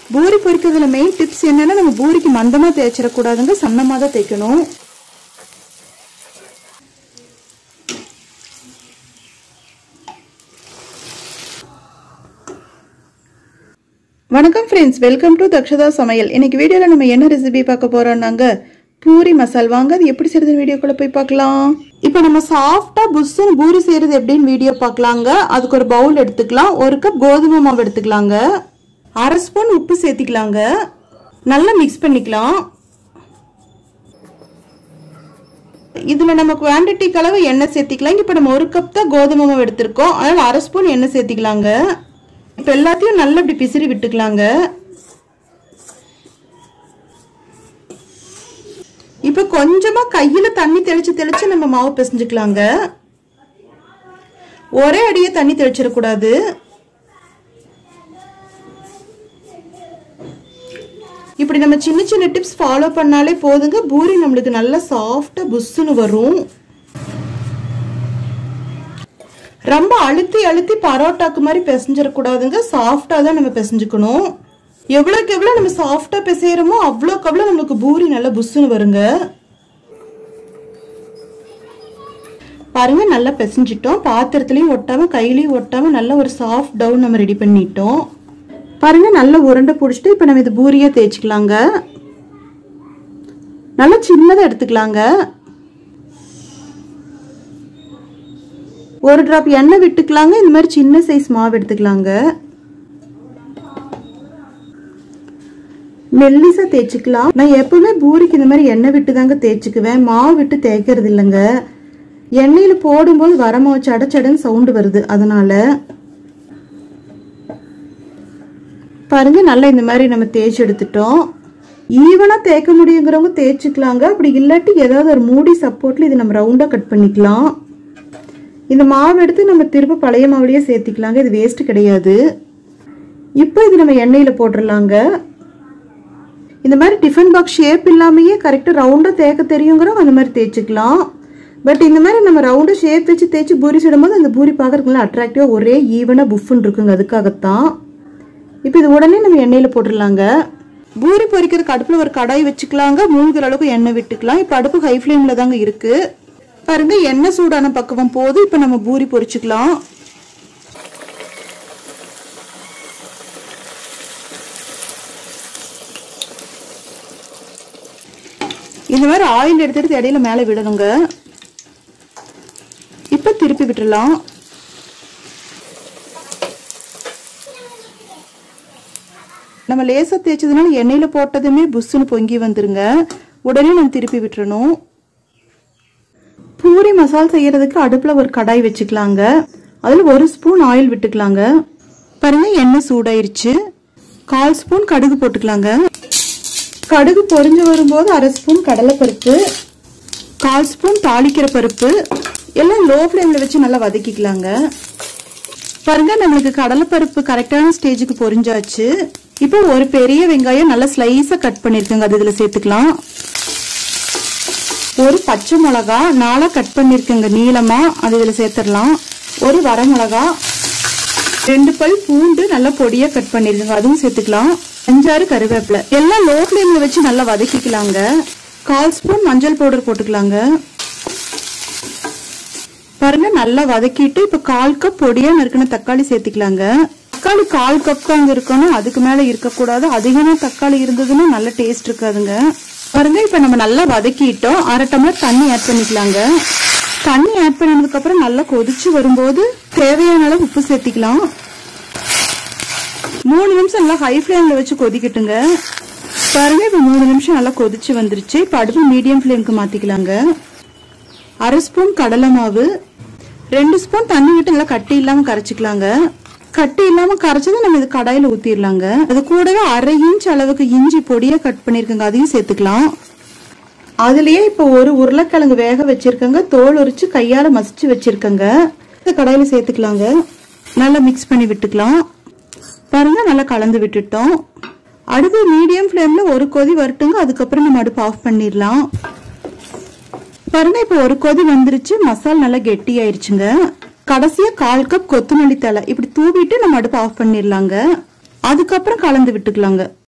puri பொரிக்கிறதுல main tips என்னன்னா நம்ம பூரிக்கு மந்தமா தேய்ச்சிடக்கூடாதுங்க சன்னமா தான் தேய்க்கணும் வணக்கம் ஃப்ரெண்ட்ஸ் வெல்கம் டு தக்ஷதா சமையல் இன்னைக்கு வீடியோவில் நம்ம என்ன ரெசிபி பார்க்க போறோம்னாங்க பூரி மசால் வாங்க அது எப்படி செய்யறது வீடியோக்குள்ள போய் பார்க்கலாம் இப்போ நம்ம சாஃப்டா புஷ்ஷுன்னு பூரி செய்யறது எப்படின்னு வீடியோ பார்க்கலாங்க அதுக்கு ஒரு பவுல் எடுத்துக்கலாம் ஒரு கப் கோதுமை மாவு எடுத்துக்கலாங்க அரை ஸ்பூன் உப்பு சேர்த்திக்கலாங்க நல்லா மிக்ஸ் பண்ணிக்கலாம் இதுல நம்ம குவான்டிட்டி கலவை எண்ணெய் சேர்த்திக்கலாம் இப்போ நம்ம ஒரு கப் தான் கோதுமை மாவு எடுத்திருக்கோம் அதனால அரை ஸ்பூன் எண்ணெய் சேர்த்திக்கலாங்க இப்போ எல்லாத்தையும் நல்லா இப்படி பிசிறி விட்டுக்கலாங்க இப்போ கொஞ்சமா கையில தண்ணி தெளிச்சு தெளிச்சு நம்ம மாவு பிசைஞ்சுக்கலாங்க ஒரே அடியே தண்ணி தெளிச்சிடக்கூடாது இப்படி நம்ம சின்ன சின்ன டிப்ஸ் ஃபாலோ பண்ணாலே போதுங்க பூரி நம்மளுக்கு நல்லா சாஃப்டா புஷ்ஷுன்னு வரும் ரொம்ப அழுத்தி அழுத்தி பரோட்டாக்கு மாதிரி பிசைஞ்சிடக்கூடாதுங்க சாஃப்டா தான் நம்ம பிசைஞ்சுக்கணும் எவ்வளோக்கு எவ்வளோ நம்ம சாஃப்டா பிசைகிறோமோ அவ்வளோக்கு அவ்வளோ நம்மளுக்கு பூரி நல்லா புஷ்ஷுன்னு வருங்க பாருங்க நல்லா பிசைஞ்சிட்டோம் பாத்திரத்துலயும் ஒட்டாம கையிலயும் ஒட்டாம நல்ல ஒரு சாஃப்ட் டவுன் நம்ம ரெடி பண்ணிட்டோம் பாருங்க நல்லா உருண்டை பிடிச்சிட்டு இப்போ நம்ம இது பூரியா தேய்ச்சிக்கலாங்க நல்லா சின்னதாக எடுத்துக்கலாங்க ஒரு ட்ராப் எண்ணெய் விட்டுக்கலாங்க இந்த மாதிரி சின்ன சைஸ் மாவு எடுத்துக்கலாங்க மெல்லிசா தேய்ச்சிக்கலாம் நான் எப்பவுமே பூரிக்கு இந்த மாதிரி எண்ணெய் விட்டு தாங்க தேய்ச்சிக்குவேன் மாவு விட்டு தேய்க்கிறது இல்லைங்க எண்ணெயில் போடும்போது வரமா வச்சு அடைச்சடன்னு சவுண்டு வருது அதனால பாருங்க நல்லா இந்த மாதிரி நம்ம தேய்ச்சி எடுத்துட்டோம் ஈவனாக தேய்க்க முடியுங்கிறவங்க தேய்ச்சிக்கலாங்க அப்படி இல்லாட்டி ஏதாவது ஒரு மூடி சப்போர்ட்ல இது நம்ம ரவுண்டாக கட் பண்ணிக்கலாம் இந்த மாவு எடுத்து நம்ம திரும்ப பழைய மாவுலேயே சேர்த்திக்கலாங்க இது வேஸ்ட் கிடையாது இப்போ இது நம்ம எண்ணெயில் போட்டுடலாங்க இந்த மாதிரி டிஃபன் பாக்ஸ் ஷேப் இல்லாமையே கரெக்டாக ரவுண்டாக தேய்க்க தெரியுங்கிறவங்க அந்த மாதிரி தேய்ச்சிக்கலாம் பட் இந்த மாதிரி நம்ம ரவுண்டாக ஷேப் வச்சு தேய்ச்சி பூரி சுடும்போது அந்த பூரி பார்க்கறதுக்கு நல்லா அட்ராக்டிவாக ஒரே ஈவனாக புஃப்னு இருக்குங்க அதுக்காகத்தான் இப்போ இது உடனே நம்ம எண்ணெயில் போட்டுடலாங்க பூரி பொரிக்கிறதுக்கு அடுப்பில் ஒரு கடாய் வச்சுக்கலாங்க மூழ்கிற அளவுக்கு எண்ணெய் விட்டுக்கலாம் இப்போ அடுப்பு ஹை ஃப்ளேமில் தாங்க இருக்குது பாருங்க எண்ணெய் சூடான பக்குவம் போது இப்போ நம்ம பூரி பொரிச்சுக்கலாம் இந்த மாதிரி ஆயில் எடுத்துட்டு இடையில மேலே விடணுங்க இப்போ திருப்பி விட்டுடலாம் நம்ம லேசாக தேய்ச்சதுனால எண்ணெயில் போட்டதுமே புஷ்ஷுன்னு பொங்கி வந்துருங்க உடனே நம்ம திருப்பி விட்டுறணும் பூரி மசால் செய்யறதுக்கு அடுப்பில் ஒரு கடாய் வச்சுக்கலாங்க அதில் ஒரு ஸ்பூன் ஆயில் விட்டுக்கலாங்க பாருங்க எண்ணெய் சூடாயிருச்சு கால் ஸ்பூன் கடுகு போட்டுக்கலாங்க கடுகு பொரிஞ்சு வரும்போது அரை ஸ்பூன் கடலைப்பருப்பு கால் ஸ்பூன் தாளிக்கிற பருப்பு எல்லாம் லோ ஃப்ளேமில் வச்சு நல்லா வதக்கிக்கலாங்க பாருங்க நம்மளுக்கு கடலைப்பருப்பு கரெக்டான ஸ்டேஜுக்கு பொரிஞ்சாச்சு இப்போ ஒரு பெரிய வெங்காயம் நல்லா ஸ்லைஸாக கட் பண்ணியிருக்கேங்க அது இதில் சேர்த்துக்கலாம் ஒரு பச்சை மிளகா நாளாக கட் பண்ணியிருக்கேங்க நீளமாக அது இதில் சேர்த்துடலாம் ஒரு வரமிளகா ரெண்டு பல் பூண்டு நல்லா பொடியாக கட் பண்ணியிருக்கேங்க அதுவும் சேர்த்துக்கலாம் அஞ்சாறு கருவேப்பிலை எல்லாம் லோ ஃப்ளேமில் வச்சு நல்லா வதக்கிக்கலாங்க கால் ஸ்பூன் மஞ்சள் பவுடர் போட்டுக்கலாங்க பாருங்க நல்லா வதக்கிட்டு இப்போ கால் கப் பொடியாக நறுக்கின தக்காளி சேர்த்துக்கலாங்க தக்காளி கால் கப் அங்கே இருக்கணும் அதுக்கு மேலே இருக்கக்கூடாது அதிகமாக தக்காளி இருந்ததுன்னா நல்ல டேஸ்ட் இருக்காதுங்க பாருங்க இப்போ நம்ம நல்லா வதக்கிட்டோம் அரை டம்ளர் தண்ணி ஆட் பண்ணிக்கலாங்க தண்ணி ஆட் பண்ணதுக்கு அப்புறம் நல்லா கொதிச்சு வரும்போது தேவையான அளவு உப்பு சேர்த்திக்கலாம் மூணு நிமிஷம் நல்லா ஹை ஃப்ளேம்ல வச்சு கொதிக்கட்டுங்க பாருங்க இப்போ மூணு நிமிஷம் நல்லா கொதிச்சு வந்துருச்சு இப்போ அடுப்பு மீடியம் ஃப்ளேம்க்கு மாத்திக்கலாங்க அரை ஸ்பூன் கடலை மாவு ரெண்டு ஸ்பூன் தண்ணி விட்டு நல்லா கட்டி இல்லாம கரைச்சிக்கலாங்க கட்டி இல்லாம கரைச்சதை நம்ம இது கடாயில ஊத்திடலாங்க அது கூடவே அரை இன்ச் அளவுக்கு இஞ்சி பொடியா கட் பண்ணிருக்கோங்க அதையும் சேர்த்துக்கலாம் அதுலயே இப்போ ஒரு உருளைக்கிழங்கு வேக வச்சிருக்கங்க தோல் உரிச்சு கையால மசிச்சு வச்சிருக்கங்க இந்த கடாயில சேர்த்துக்கலாங்க நல்லா மிக்ஸ் பண்ணி விட்டுக்கலாம் பாருங்க நல்லா கலந்து விட்டுட்டோம் அடுப்பு மீடியம் ஃப்ளேம்ல ஒரு கொதி வரட்டுங்க அதுக்கப்புறம் நம்ம அடுப்பு ஆஃப் பண்ணிடலாம் பாருங்க இப்போ ஒரு கொதி வந்துருச்சு மசால் நல்லா கெட்டி ஆயிருச்சுங்க கடைசியா கால் கப் கொத்தமல்லி தலை இப்படி தூவிட்டு நம்ம அடுப்பு ஆஃப் பண்ணிடலாங்க அதுக்கப்புறம் கலந்து விட்டுக்கலாங்க